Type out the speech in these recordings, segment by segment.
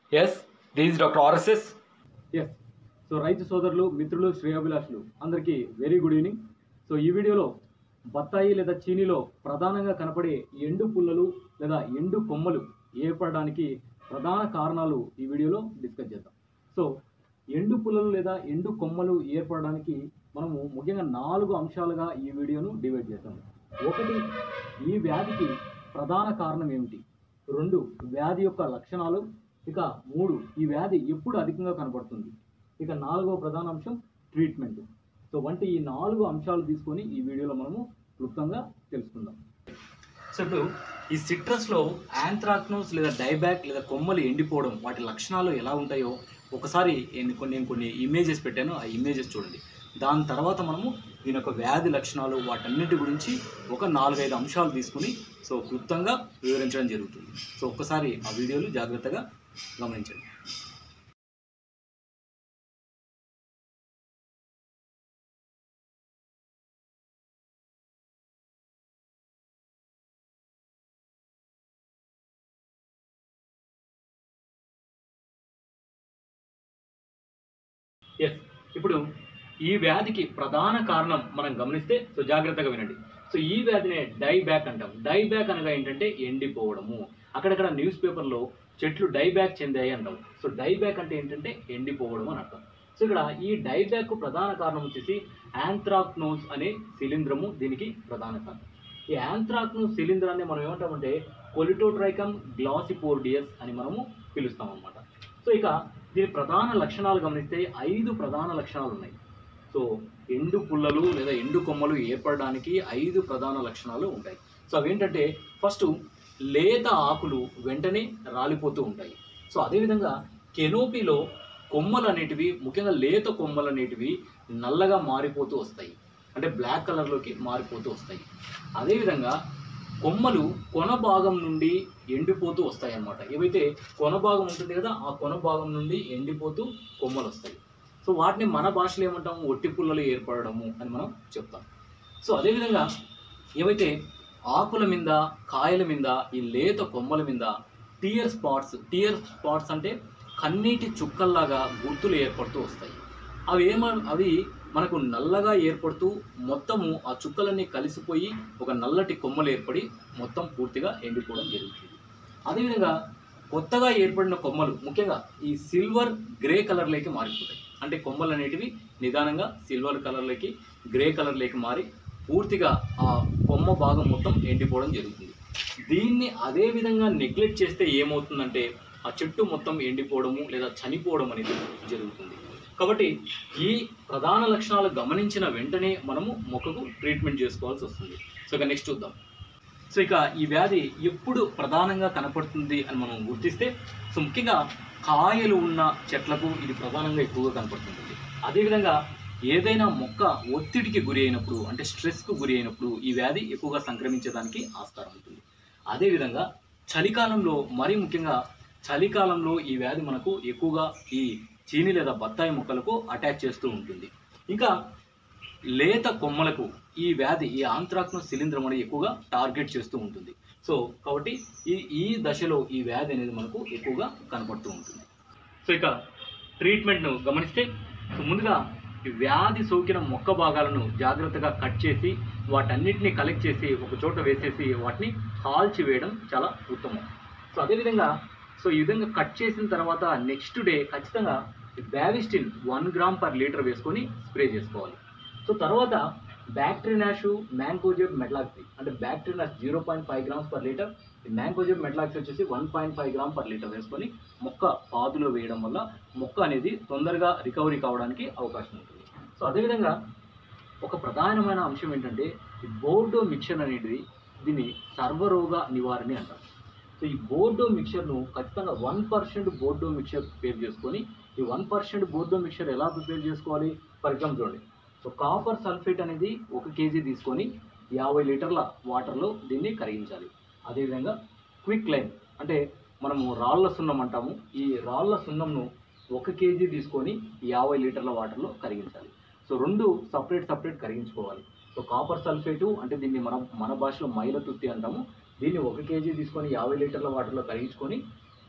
yes this doctor RSS yes so రైతు సోదరులు మిత్రులు శ్రేయాభిలాషులు అందరికీ వెరీ గుడ్ ఈవినింగ్ సో ఈ వీడియోలో బత్తాయి లేదా చీనీలో ప్రధానంగా కనపడే ఎండు పుల్లలు లేదా ఎండు కొమ్మలు ఏర్పడడానికి ప్రధాన కారణాలు ఈ వీడియోలో డిస్కస్ చేద్దాం సో ఎండు పుల్లలు లేదా ఎండు కొమ్మలు ఏర్పడడానికి మనము ముఖ్యంగా నాలుగు అంశాలుగా ఈ వీడియోను డివైడ్ చేద్దాం ఒకటి ఈ వ్యాధికి ప్రధాన కారణం ఏమిటి రెండు వ్యాధి యొక్క లక్షణాలు ఇక మూడు ఈ వ్యాధి ఎప్పుడు అధికంగా కనపడుతుంది ఇక నాలుగవ ప్రధాన అంశం ట్రీట్మెంట్ సో వంటి ఈ నాలుగు అంశాలు తీసుకొని ఈ వీడియోలో మనము క్లుప్తంగా తెలుసుకుందాం సో ఇప్పుడు ఈ సిట్రస్లో యాంథ్రాక్నోస్ లేదా డైబ్యాక్ లేదా కొమ్మలు ఎండిపోవడం వాటి లక్షణాలు ఎలా ఉంటాయో ఒకసారి నేను కొన్ని నేను కొన్ని ఇమేజెస్ పెట్టాను ఆ ఇమేజెస్ చూడండి దాని తర్వాత మనము దీని యొక్క వ్యాధి లక్షణాలు వాటన్నిటి గురించి ఒక నాలుగైదు అంశాలు తీసుకుని సో క్లుప్తంగా వివరించడం జరుగుతుంది సో ఒక్కసారి ఆ వీడియోలు జాగ్రత్తగా గమనించండి ఎస్ ఇప్పుడు ఈ వ్యాధికి ప్రధాన కారణం మనం గమనిస్తే సో జాగ్రత్తగా వినండి సో ఈ వ్యాధినే డై బ్యాక్ అంటాం డై బ్యాక్ అనగా ఏంటంటే ఎండిపోవడము అక్కడక్కడ న్యూస్ పేపర్లో చెట్లు డై బ్యాక్ చెందాయి అంటాం సో డై బ్యాక్ అంటే ఏంటంటే ఎండిపోవడం అని అర్థం సో ఇక్కడ ఈ డై బ్యాక్ ప్రధాన కారణం వచ్చేసి యాంథ్రాక్నోస్ అనే శిలీంధ్రము దీనికి ప్రధాన కారణం ఈ యాంథ్రాక్నోస్ శిలీంధ్రాన్ని మనం ఏమంటామంటే కొలిటోట్రైకమ్ గ్లాసిపోర్డియస్ అని మనము పిలుస్తాం అన్నమాట సో ఇక దీని ప్రధాన లక్షణాలు గమనిస్తే ఐదు ప్రధాన లక్షణాలు ఉన్నాయి సో ఎండు పుల్లలు లేదా ఎండు కొమ్మలు ఏర్పడడానికి ఐదు ప్రధాన లక్షణాలు ఉంటాయి సో అవేంటంటే ఫస్ట్ లేత ఆకులు వెంటనే రాలిపోతూ ఉంటాయి సో అదేవిధంగా కెనోపీలో కొమ్మలు అనేటివి ముఖ్యంగా లేత కొమ్మలు అనేటివి నల్లగా మారిపోతూ వస్తాయి అంటే బ్లాక్ కలర్లోకి మారిపోతూ వస్తాయి అదేవిధంగా కొమ్మలు కొన భాగం నుండి ఎండిపోతూ వస్తాయి అన్నమాట ఏవైతే కొన భాగం ఉంటుంది కదా ఆ కొన భాగం నుండి ఎండిపోతూ కొమ్మలు వస్తాయి సో వాటిని మన భాషలో ఏమంటాము ఒట్టి పుల్లలు ఏర్పడము అని మనం చెప్తాం సో అదేవిధంగా ఏవైతే ఆకుల మీద కాయల మీద ఈ లేత కొమ్మల మీద టీయర్ స్పాట్స్ టీయర్ స్పాట్స్ అంటే కన్నీటి చుక్కల్లాగా గుర్తులు ఏర్పడుతూ వస్తాయి అవి ఏమ అవి మనకు నల్లగా ఏర్పడుతూ మొత్తము ఆ చుక్కలన్నీ కలిసిపోయి ఒక నల్లటి కొమ్మలు ఏర్పడి మొత్తం పూర్తిగా ఎండిపోవడం జరుగుతుంది అదేవిధంగా కొత్తగా ఏర్పడిన కొమ్మలు ముఖ్యంగా ఈ సిల్వర్ గ్రే కలర్లోకి మారిపోతాయి అంటే కొమ్మలు అనేటివి నిదానంగా సిల్వర్ కలర్లోకి గ్రే కలర్లోకి మారి పూర్తిగా ఆ కొమ్మ భాగం మొత్తం ఎండిపోవడం జరుగుతుంది దీన్ని అదే విధంగా నెగ్లెక్ట్ చేస్తే ఏమవుతుందంటే ఆ చెట్టు మొత్తం ఎండిపోవడము లేదా చనిపోవడం అనేది జరుగుతుంది కాబట్టి ఈ ప్రధాన లక్షణాలు గమనించిన వెంటనే మనము మొక్కకు ట్రీట్మెంట్ చేసుకోవాల్సి వస్తుంది సో ఇక నెక్స్ట్ చూద్దాం సో ఇక ఈ వ్యాధి ఎప్పుడు ప్రధానంగా కనపడుతుంది అని మనం గుర్తిస్తే సో ముఖ్యంగా కాయలు ఉన్న చెట్లకు ఇది ప్రధానంగా ఎక్కువగా కనపడుతుంటుంది అదేవిధంగా ఏదైనా మొక్క ఒత్తిడికి గురి అయినప్పుడు అంటే స్ట్రెస్కు గురి అయినప్పుడు ఈ వ్యాధి ఎక్కువగా సంక్రమించడానికి ఆస్కారం ఉంటుంది అదేవిధంగా చలికాలంలో మరీ ముఖ్యంగా చలికాలంలో ఈ వ్యాధి మనకు ఎక్కువగా ఈ చీని లేదా బత్తాయి మొక్కలకు అటాక్ చేస్తూ ఉంటుంది ఇంకా లేత కొమ్మలకు ఈ వ్యాధి ఈ ఆంత్రాక్నోస్ శిలీంధ్రం అనేది ఎక్కువగా టార్గెట్ చేస్తూ ఉంటుంది సో కాబట్టి ఈ ఈ దశలో ఈ వ్యాధి అనేది మనకు ఎక్కువగా కనపడుతూ ఉంటుంది సో ఇక ట్రీట్మెంట్ను గమనిస్తే సో ముందుగా ఈ వ్యాధి సోకిన మొక్క భాగాలను జాగ్రత్తగా కట్ చేసి వాటన్నిటిని కలెక్ట్ చేసి ఒక చోట వేసేసి వాటిని కాల్చి వేయడం చాలా ఉత్తమం సో అదేవిధంగా సో ఈ విధంగా కట్ చేసిన తర్వాత నెక్స్ట్ డే ఖచ్చితంగా Bavistin one gram per litre వేసుకొని స్ప్రే చేసుకోవాలి సో తర్వాత బ్యాక్టీరియాషు మ్యాంకోజెబ్ మెట్లాక్సీ అంటే బ్యాక్టీరియాస్ zero point five grams per litre mancozeb metalaxyl వచ్చేసి one point five gram per litre వేసుకొని మొక్క పాదులో వేయడం వల్ల మొక్క అనేది తొందరగా రికవరీ కావడానికి అవకాశం ఉంటుంది సో అదేవిధంగా ఒక ప్రధానమైన అంశం ఏంటంటే ఈ బోర్డో మిక్చర్ అనేది దీన్ని సర్వరోగ నివారణి అంటారు సో ఈ బోర్డో మిక్చర్ను ఖచ్చితంగా one percent Bordeaux mixture prepare చేసుకొని ఈ వన్ పర్సెంట్ బోర్డో మిక్చర్ ఎలా ప్రిపేర్ చేసుకోవాలి ఫర్ ఎగ్జాంపుల్ చూడండి సో కాపర్ సల్ఫేట్ అనేది ఒక కేజీ తీసుకొని యాభై లీటర్ల వాటర్లో దీన్ని కరిగించాలి అదేవిధంగా క్విక్ లైమ్ అంటే మనము రాళ్ళ సున్నం అంటాము ఈ రాళ్ళ సున్నంను ఒక కేజీ తీసుకొని యాభై లీటర్ల వాటర్లో కరిగించాలి సో రెండు సపరేట్ సపరేట్ కరిగించుకోవాలి సో కాపర్ సల్ఫేటు అంటే దీన్ని మన మన భాషలో మైల తుత్తి అంటాము దీన్ని ఒక కేజీ తీసుకొని యాభై లీటర్ల వాటర్లో కరిగించుకొని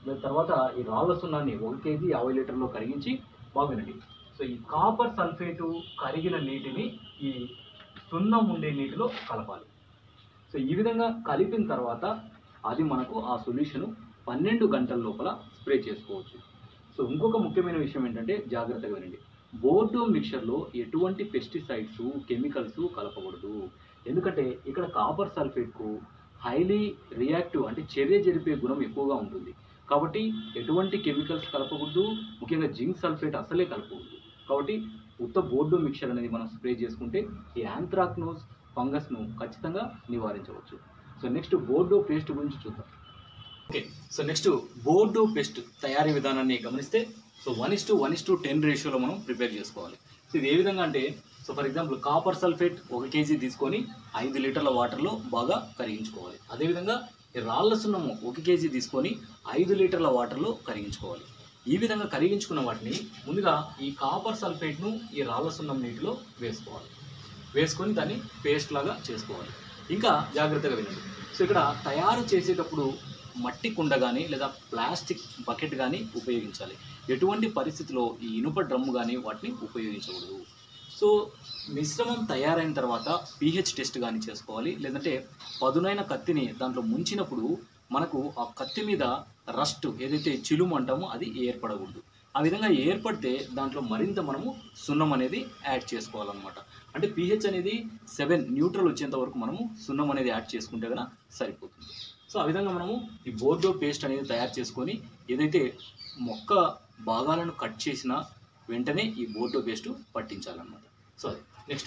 దాని తర్వాత ఈ రాళ్ళ సున్నాన్ని ఒక కేజీ యాభై లీటర్లో కరిగించి బాగునండి సో ఈ కాపర్ సల్ఫేటు కరిగిన నీటిని ఈ సున్నం ఉండే నీటిలో కలపాలి సో ఈ విధంగా కలిపిన తర్వాత అది మనకు ఆ సొల్యూషన్ పన్నెండు గంటల లోపల స్ప్రే చేసుకోవచ్చు సో ఇంకొక ముఖ్యమైన విషయం ఏంటంటే జాగ్రత్తగా వినండి బోర్డు మిక్చర్లో ఎటువంటి పెస్టిసైడ్స్ కెమికల్స్ కలపకూడదు ఎందుకంటే ఇక్కడ కాపర్ సల్ఫేట్కు హైలీ రియాక్టివ్ అంటే చర్య జరిపే గుణం ఎక్కువగా ఉంటుంది కాబట్టి ఎటువంటి కెమికల్స్ కలపకూడదు ముఖ్యంగా జింక్ సల్ఫేట్ అసలే కలపకూడదు కాబట్టి ఉత్త బోర్డు మిక్చర్ అనేది మనం స్ప్రే చేసుకుంటే ఈ యాంథ్రాక్నోస్ ఫంగస్ను ఖచ్చితంగా నివారించవచ్చు సో నెక్స్ట్ బోర్డో పేస్ట్ గురించి చూద్దాం okay so next Bordeaux paste తయారీ విధానాన్ని గమనిస్తే so one is to one is to ten రేషియోలో మనం ప్రిపేర్ చేసుకోవాలి సో ఇది ఏ విధంగా అంటే so for example copper sulphate ఒక కేజీ తీసుకొని ఐదు లీటర్ల వాటర్లో బాగా కరిగించుకోవాలి అదేవిధంగా ఈ రాళ్ళ సున్నము ఒక కేజీ తీసుకొని ఐదు లీటర్ల వాటర్లో కరిగించుకోవాలి ఈ విధంగా కరిగించుకున్న వాటిని ముందుగా ఈ కాపర్ సల్ఫేట్ను ఈ రాళ్ళ సున్నం నీటిలో వేసుకోవాలి వేసుకొని దాన్ని పేస్ట్ లాగా చేసుకోవాలి ఇంకా జాగ్రత్తగా వినండి సో ఇక్కడ తయారు చేసేటప్పుడు మట్టి కుండ కానీ లేదా ప్లాస్టిక్ బకెట్ కానీ ఉపయోగించాలి ఎటువంటి పరిస్థితిలో ఈ ఇనుప డ్రమ్ము కానీ వాటిని ఉపయోగించకూడదు సో మిశ్రమం తయారైన తర్వాత పీహెచ్ టెస్ట్ కానీ చేసుకోవాలి లేదంటే పదునైన కత్తిని దాంట్లో ముంచినప్పుడు మనకు ఆ కత్తి మీద రస్ట్ ఏదైతే చిలుము అంటామో అది ఏర్పడకూడదు ఆ విధంగా ఏర్పడితే దాంట్లో మరింత మనము సున్నం అనేది యాడ్ చేసుకోవాలన్నమాట అంటే pH అనేది సెవెన్ న్యూట్రల్ వచ్చేంత వరకు మనము సున్నం అనేది యాడ్ చేసుకుంటే కనుక సరిపోతుంది సో ఆ విధంగా మనము ఈ బోర్డో పేస్ట్ అనేది తయారు చేసుకొని ఏదైతే మొక్క భాగాలను కట్ చేసిన వెంటనే ఈ బోర్డో పేస్ట్ పట్టించాలన్నమాట సో అది నెక్స్ట్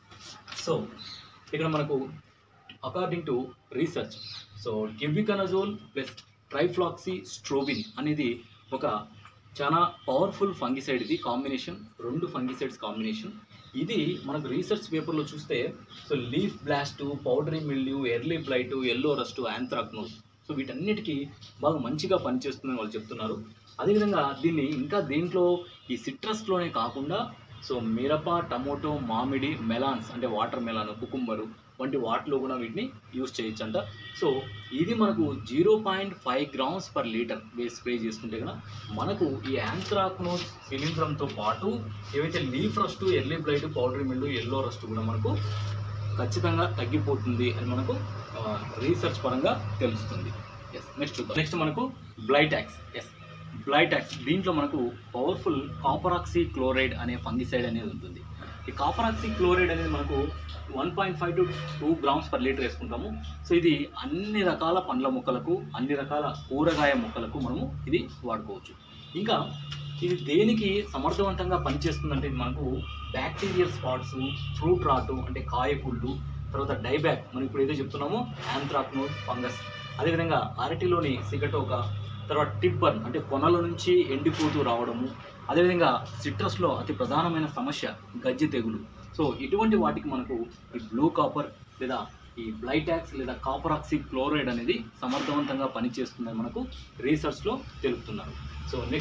సో ఇక్కడ మనకు according to research so tebuconazole plus trifloxystrobin అనేది ఒక చాలా పవర్ఫుల్ ఫంగిసైడ్ ఇది కాంబినేషన్ రెండు ఫంగిసైడ్స్ కాంబినేషన్ ఇది మనకు రీసెర్చ్ పేపర్లో చూస్తే so leaf blast powdery mildew early blight yellow rust anthracnose so వీటన్నిటికీ బాగా మంచిగా పనిచేస్తుందని వాళ్ళు చెప్తున్నారు అదేవిధంగా దీన్ని ఇంకా దీంట్లో ఈ సిట్రస్లోనే కాకుండా సో మిరప టమోటో మామిడి మెలాన్స్ అంటే వాటర్ మెలాన్ కుకుంబరు వంటి వాటిలో కూడా వీటిని యూస్ చేయొచ్చు అంట సో ఇది మనకు zero point five grams per litre వేసి స్ప్రే చేసుకుంటే కనుక మనకు ఈ యాంథ్రాక్నోస్ శిలీంధ్రంతో పాటు ఏవైతే leaf rust early blight powdery mildew yellow rust కూడా మనకు ఖచ్చితంగా తగ్గిపోతుంది అని మనకు రీసెర్చ్ పరంగా తెలుస్తుంది ఎస్ నెక్స్ట్ చూద్దాం నెక్స్ట్ మనకు బ్లైటాక్స్ ఎస్ బ్లైటాక్స్ దీంట్లో మనకు పవర్ఫుల్ కాపరాక్సీ క్లోరైడ్ అనే ఫంగిసైడ్ అనేది ఉంటుంది ఈ కాపరాక్సీ క్లోరైడ్ అనేది మనకు one point five to two grams per litre వేసుకుంటాము సో ఇది అన్ని రకాల పండ్ల మొక్కలకు అన్ని రకాల కూరగాయ మొక్కలకు మనము ఇది వాడుకోవచ్చు ఇంకా ఇది దేనికి సమర్థవంతంగా పనిచేస్తుందంటే ఇది మనకు బ్యాక్టీరియల్ స్పాట్స్ ఫ్రూట్ రాటు అంటే కాయకుళ్ళు తర్వాత డైబ్యాక్ మనం ఇప్పుడు ఏదో చెప్తున్నామో యాంథ్రాక్నో ఫంగస్ అదేవిధంగా అరటిలోని సిగటోక తర్వాత టిబ్బర్న్ అంటే కొనల నుంచి ఎండిపోతూ రావడము అదేవిధంగా సిట్రస్లో అతి ప్రధానమైన సమస్య గజ్జి తెగులు సో ఇటువంటి వాటికి మనకు ఈ బ్లూ కాపర్ లేదా ఈ బ్లైటాక్స్ లేదా కాపరాక్సీ క్లోరైడ్ అనేది సమర్థవంతంగా పనిచేస్తుందని మనకు రీసెర్చ్లో తెలుపుతున్నారు సో నెక్స్ట్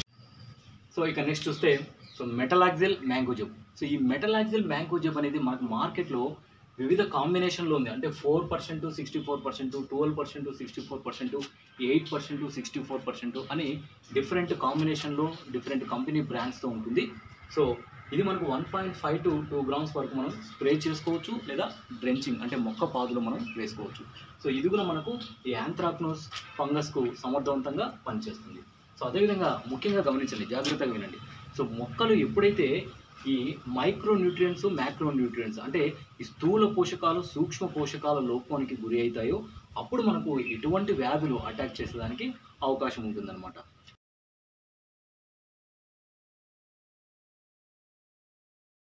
సో ఇక నెక్స్ట్ చూస్తే so metalaxyl mancozeb so ఈ మెటలాక్సిల్ మ్యాంగో జబ్ అనేది మనకు మార్కెట్లో వివిధ కాంబినేషన్లో ఉంది అంటే four percent sixty four percent twelve percent sixty four percent eight percent sixty four percent అని డిఫరెంట్ కాంబినేషన్లో డిఫరెంట్ కంపెనీ బ్రాండ్స్తో ఉంటుంది సో ఇది మనకు one point five to two grams వరకు మనం స్ప్రే చేసుకోవచ్చు లేదా డ్రెంచింగ్ అంటే మొక్క పాదులు మనం వేసుకోవచ్చు సో ఇది కూడా మనకు ఈ యాంథ్రాక్నోస్ ఫంగస్కు సమర్థవంతంగా పనిచేస్తుంది సో అదేవిధంగా ముఖ్యంగా గమనించండి జాగ్రత్తగా వినండి సో మొక్కలు ఎప్పుడైతే ఈ మైక్రో న్యూట్రియంట్స్ మ్యాక్రో న్యూట్రియంట్స్ అంటే ఈ స్థూల పోషకాలు సూక్ష్మ పోషకాల లోపానికి గురి అవుతాయో అప్పుడు మనకు ఎటువంటి వ్యాధులు అటాక్ చేసేదానికి అవకాశం ఉంటుందన్నమాట